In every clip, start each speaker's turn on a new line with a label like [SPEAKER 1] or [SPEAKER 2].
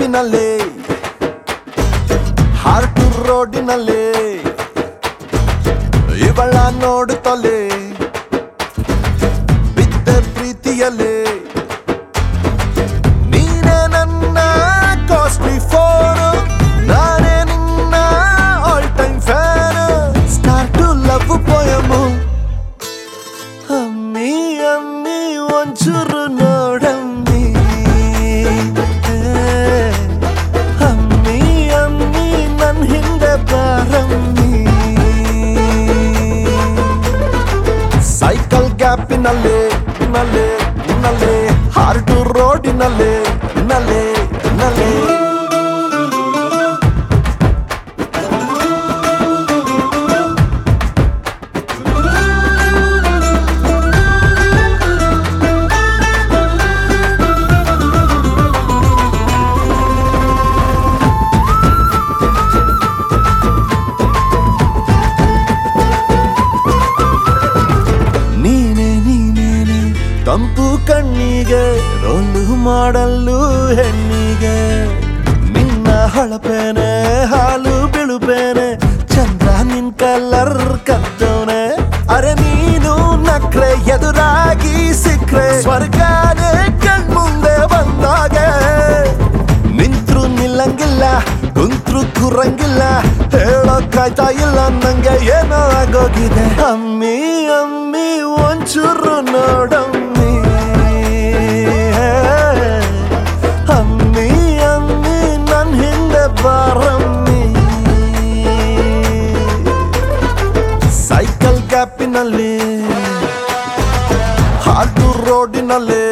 [SPEAKER 1] ಗ್ಯಾಪಿನಲ್ಲಿ heart ರೋಡಿನಲ್ಲಿ ಇವಳ ನೋಡುತ್ತಲೇ ಬಿದ್ದ ಪ್ರೀತಿಯಲ್ಲಿ ನೀನೇ ನನ್ನ ಕಾಸ್ಟ್ಲಿ ಫೋನ್ ನಾನೇ ನಿನ್ನ all time fan start to love poem ಅಮ್ಮಿ ಅಮ್ಮಿ ಒಂಚೂರು ನೋಡಮ್ಮಿ ಅಮ್ಮಿ ಅಮ್ಮಿ ನನ್ ಹಿಂದೆ ಬಾರಮ್ಮಿ ಸೈಕಲ್ ಗ್ಯಾಪಿನಲ್ಲಿ ನಲ್ಲಿ ನಲ್ಲಿ ಹಾರ್ಟು ರೋಡಿನಲ್ಲಿ ನಲ್ಲಿ ನಲ್ಲಿ ನೀನೆ ನೀನೇನೆ ತಂಪು ಕಣ್ಣಿಗೆ ರೋಲು ಮಾಡಲು ಹೆಣ್ಣಿಗೆ ನಿನ್ನ ಹೊಳಪೇನೆ ಹಾಲು ಬಿಳುಪೇನೆ ಚಂದ್ರ ನಿನ್ ಕಲರ್ ಕತ್ತವನೆ ಅರೆ ನೀನು ನಕ್ರೆ ಎದುರಾಗಿ ಸಿಕ್ರೆ ಸ್ವರ್ಗನೇ ಕಣ್ಮುಂದೆ ಬಂದಾಗೆ ನಿಂತ್ರು ನಿಲ್ಲಂಗಿಲ್ಲ ಕುಂತ್ರು ಕುರಂಗಿಲ್ಲ ಹೇಳೋಕ್ಕಾಯ್ತಾ ಇಲ್ಲ ನಂಗೆ ಏನೋ ಆಗೋಗಿದೆ ಅಮ್ಮಿ ಅಮ್ಮಿ ಒಂಚೂರು ನೋಡಮ್ಮಿ ಅಮ್ಮಿ ಅಮ್ಮಿ ನನ್ ಹಿಂದೆ ಬಾರಮ್ಮಿ ಸೈಕಲ್ ಗ್ಯಾಪಿನಲ್ಲಿ ಹಾಡು ರೋಡಿನಲ್ಲಿ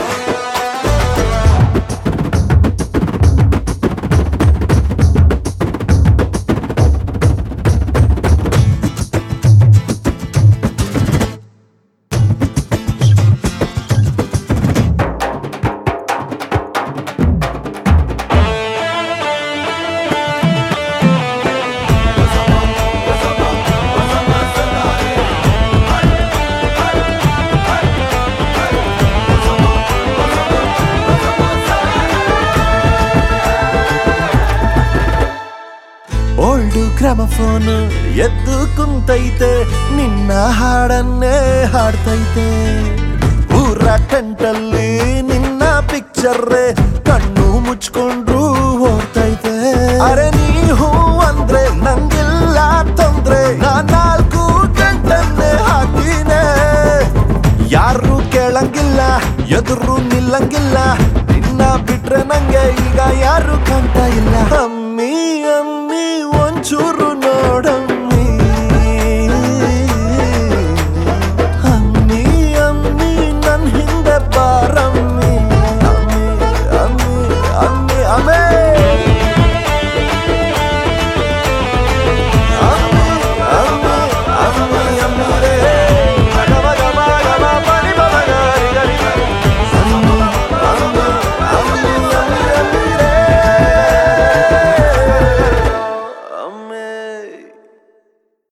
[SPEAKER 1] ಓಲ್ಡು ಗ್ರಾಮಫೋನ್ ಎದ್ದು ಕುಂತೈತೆ ನಿನ್ನ ಹಾಡನ್ನೇ ಹಾಡ್ತೈತೆ ಊರ ಟೆಂಟಲ್ಲಿ ನಿನ್ನ ಪಿಕ್ಚರ್ ಕಣ್ಣು ಮುಚ್ಕೊಂಡ್ರು ಓಡ್ತೈತೆ ಅರೆ ನೀ ಹೂ ಅಂದ್ರೆ ನಂಗಿಲ್ಲ ತೊಂದ್ರೆ ನಾ ನಾಲ್ಕು ಗಂಟನ್ನೇ ಹಾಕ್ತೀನಿ ಯಾರು ಕೇಳಂಗಿಲ್ಲ ಎದುರು ನಿಲ್ಲಂಗಿಲ್ಲ ನಿನ್ನ ಬಿಟ್ರೆ ನಂಗೆ ಈಗ ಯಾರು ಕಾಣ್ತಾ